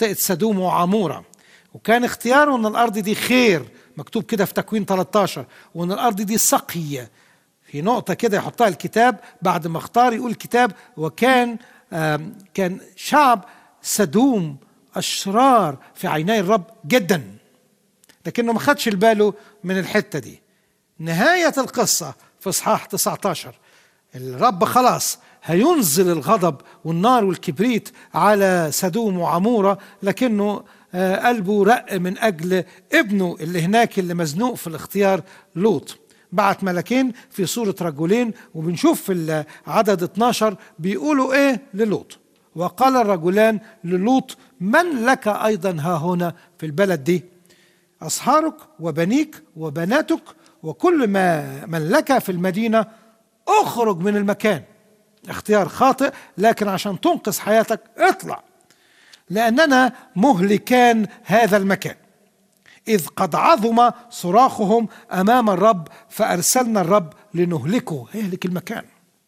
منطقة سدوم وعمورة وكان اختياره ان الارض دي خير مكتوب كده في تكوين 13 وان الارض دي سقي في نقطة كده يحطها الكتاب بعد ما اختار يقول الكتاب وكان كان شعب سدوم أشرار في عيني الرب جدا لكنه ما خدش باله من الحتة دي نهاية القصة في إصحاح 19 الرب خلاص هينزل الغضب والنار والكبريت على سدوم وعمورة لكنه قلبه رق من أجل ابنه اللي هناك اللي مزنوق في الاختيار لوط بعت ملكين في صورة رجلين وبنشوف في عدد 12 بيقولوا ايه للوط وقال الرجلان للوط من لك ايضا ها هنا في البلد دي اصهارك وبنيك وبناتك وكل ما من لك في المدينة اخرج من المكان اختيار خاطئ لكن عشان تنقذ حياتك اطلع لاننا مهلكان هذا المكان إذ قد عظم صراخهم أمام الرب فأرسلنا الرب لنهلكه يهلك المكان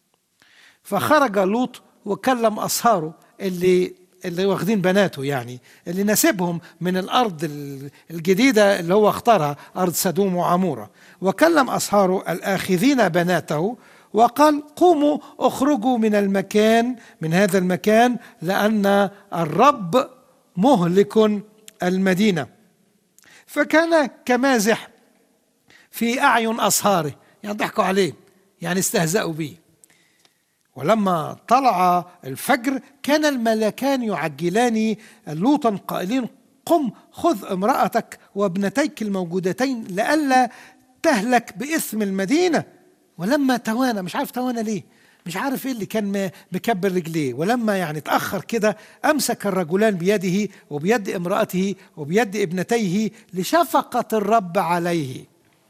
فخرج لوط وكلم أصهاره اللي اللي واخدين بناته يعني اللي نسبهم من الأرض الجديدة اللي هو اختارها أرض سدوم وعمورة وكلم أصهاره الآخذين بناته وقال قوموا اخرجوا من المكان من هذا المكان لأن الرب مهلك المدينه فكان كمازح في أعين أصهاره يعني ضحكوا عليه يعني استهزأوا به ولما طلع الفجر كان الملكان يعجلان لوطا قائلين قم خذ امرأتك وابنتيك الموجودتين لئلا تهلك بإثم المدينة ولما توانى مش عارف توانى ليه مش عارف ايه اللي كان مكبر رجليه ولما يعني اتاخر كده امسك الرجلان بيده وبيد امراته وبيد ابنتيه لشفقه الرب عليه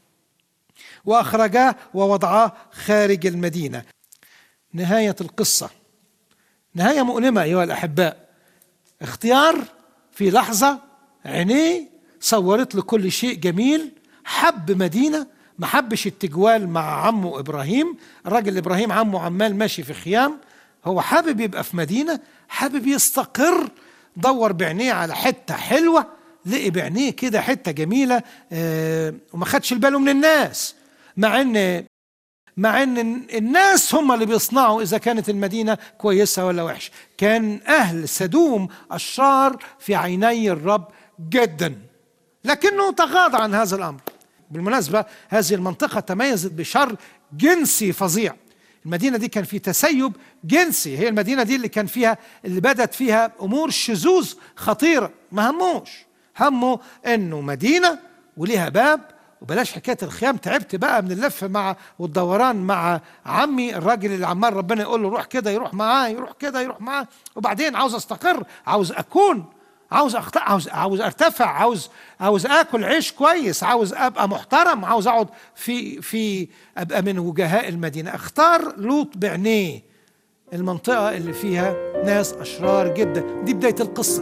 واخرجاه ووضعاه خارج المدينه نهايه القصه نهايه مؤلمه ايها الاحباء اختيار في لحظه عينيه صورت له كل شيء جميل حب مدينه ما حبش التجوال مع عمه ابراهيم الراجل ابراهيم عمه عمال ماشي في خيام هو حابب يبقى في مدينه حابب يستقر دور بعينيه على حته حلوه لقي بعينيه كده حته جميله آه وما خدش باله من الناس مع ان مع ان الناس هم اللي بيصنعوا اذا كانت المدينه كويسه ولا وحشه كان اهل سدوم اشرار في عيني الرب جدا لكنه تغاضى عن هذا الامر بالمناسبة هذه المنطقة تميزت بشر جنسي فظيع المدينة دي كان في تسيب جنسي هي المدينة دي اللي كان فيها اللي بدت فيها أمور شذوذ خطيرة ما هموش همه إنه مدينة وليها باب وبلاش حكايه الخيام تعبت بقى من اللف مع والدوران مع عمي الراجل اللي عمال ربنا يقول له روح كده يروح معاه يروح كده يروح معاه وبعدين عاوز استقر عاوز اكون عاوز أخت... عاوز عاوز ارتفع عاوز عاوز اكل عيش كويس عاوز ابقى محترم عاوز اقعد في في ابقى من وجهاء المدينه اختار لوط بعينيه المنطقه اللي فيها ناس اشرار جدا دي بدايه القصه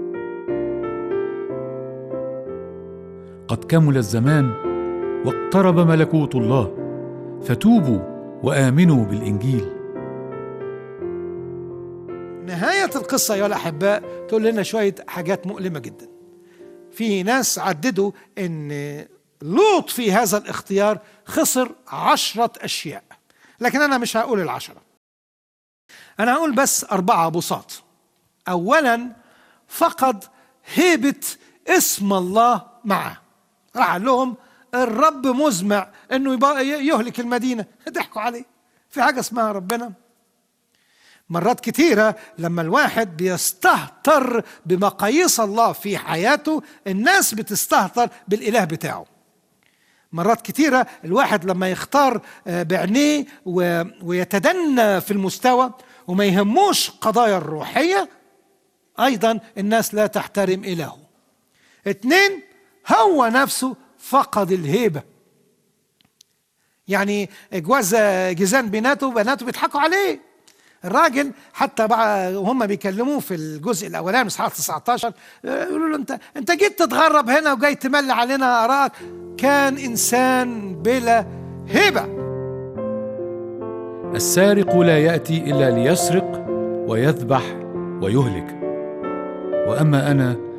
قد كمل الزمان واقترب ملكوت الله فتوبوا وامنوا بالانجيل نهاية القصة يا الأحباء تقول لنا شوية حاجات مؤلمة جدا في ناس عددوا أن لوط في هذا الاختيار خسر عشرة أشياء لكن أنا مش هقول العشرة أنا هقول بس أربعة بساط أولا فقد هيبة اسم الله معه راح قال لهم الرب مزمع انه يبقى يهلك المدينه ضحكوا عليه في حاجه اسمها ربنا مرات كتيرة لما الواحد بيستهتر بمقاييس الله في حياته الناس بتستهتر بالإله بتاعه مرات كتيرة الواحد لما يختار بعينيه ويتدنى في المستوى وما يهموش قضايا الروحية أيضا الناس لا تحترم إلهه اتنين هو نفسه فقد الهيبة يعني جواز جيزان بناته وبناته بيضحكوا عليه الراجل حتى بقى وهم بيكلموه في الجزء الاولاني من اصحاح 19 يقولوا له انت انت جيت تتغرب هنا وجاي تملي علينا اراك كان انسان بلا هبه السارق لا ياتي الا ليسرق ويذبح ويهلك واما انا